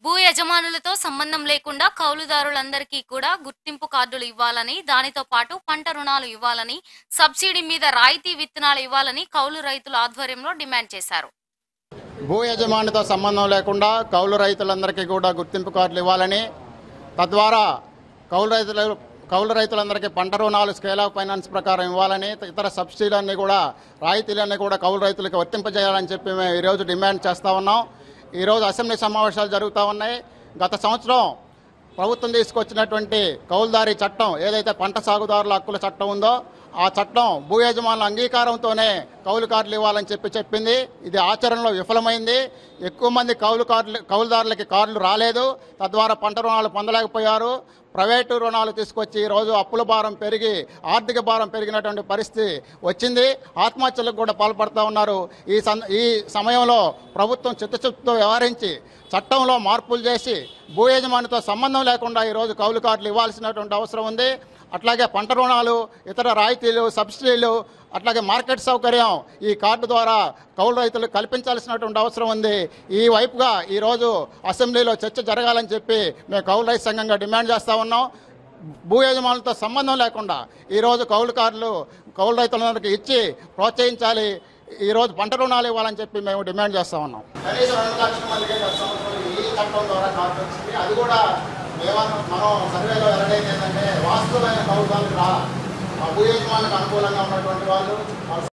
భూ యజమానులతో సంబంధం లేకుండా కౌలుదారులందరికీ కూడా గుర్తింపు కార్డులు ఇవ్వాలని దానితో పాటు పంట రుణాలు ఇవ్వాలని సబ్సిడీ మీద రాయితీ విత్తనాలు ఇవ్వాలని కౌలు రైతుల ఆధ్వర్యంలో డిమాండ్ చేశారు భూ యజమానితో సంబంధం లేకుండా కౌలు రైతులందరికీ కూడా గుర్తింపు కార్డులు ఇవ్వాలని తద్వారా కౌలు రైతులు కౌలు రైతులందరికీ పంట రుణాలు స్కేల్ ఆఫ్ ఫైనాన్స్ ప్రకారం ఇవ్వాలని ఇతర సబ్సిడీలన్నీ కూడా రాయితీలన్నీ కూడా కౌలు రైతులకు వర్తింపజేయాలని చెప్పి మేము ఈరోజు డిమాండ్ చేస్తూ ఉన్నాం ఈరోజు అసెంబ్లీ సమావేశాలు జరుగుతూ ఉన్నాయి గత సంవత్సరం ప్రభుత్వం తీసుకొచ్చినటువంటి కౌలుదారీ చట్టం ఏదైతే పంట సాగుదారుల హక్కుల చట్టం ఉందో ఆ చట్టం భూ యజమానుల అంగీకారంతోనే కౌలు కార్డులు ఇవ్వాలని చెప్పి చెప్పింది ఇది ఆచరణలో విఫలమైంది ఎక్కువ మంది కౌలు కార్డులు కౌలుదారులకి కార్డులు రాలేదు తద్వారా పంట రుణాలు పొందలేకపోయారు ప్రైవేటు రుణాలు తీసుకొచ్చి ఈరోజు అప్పుల భారం పెరిగి ఆర్థిక భారం పెరిగినటువంటి పరిస్థితి వచ్చింది ఆత్మహత్యలకు కూడా పాల్పడుతూ ఉన్నారు ఈ సం ఈ సమయంలో ప్రభుత్వం చిత్తశుద్ధితో వ్యవహరించి చట్టంలో మార్పులు చేసి భూ యజమానితో సంబంధం లేకుండా ఈరోజు కౌలు కార్డులు ఇవ్వాల్సినటువంటి అవసరం ఉంది అట్లాగే పంట రుణాలు ఇతర రాయితీలు సబ్సిడీలు అట్లాగే మార్కెట్ సౌకర్యం ఈ కార్డు ద్వారా కౌలు రైతులకు కల్పించాల్సినటువంటి అవసరం ఉంది ఈ వైపుగా ఈరోజు అసెంబ్లీలో చర్చ జరగాలని చెప్పి మేము కౌలు రైతు సంఘంగా డిమాండ్ చేస్తూ ఉన్నాం భూ యజమానులతో సంబంధం లేకుండా ఈరోజు కౌలు కార్డులు కౌలు రైతులందరికీ ఇచ్చి ప్రోత్సహించాలి ఈరోజు పంట రుణాలు ఇవ్వాలని చెప్పి మేము డిమాండ్ చేస్తూ ఉన్నాం కనీసం రెండు లక్షల మందికి గత సంవత్సరం ఈ చట్టం ద్వారా కార్డు వచ్చింది అది కూడా ఏమన్నా మనం సర్వేలో వెల్లడైంది ఏంటంటే వాస్తవమైన కౌలు కార్డులు రా ఆ భూ యజమానికి అనుకూలంగా ఉన్నటువంటి వాళ్ళు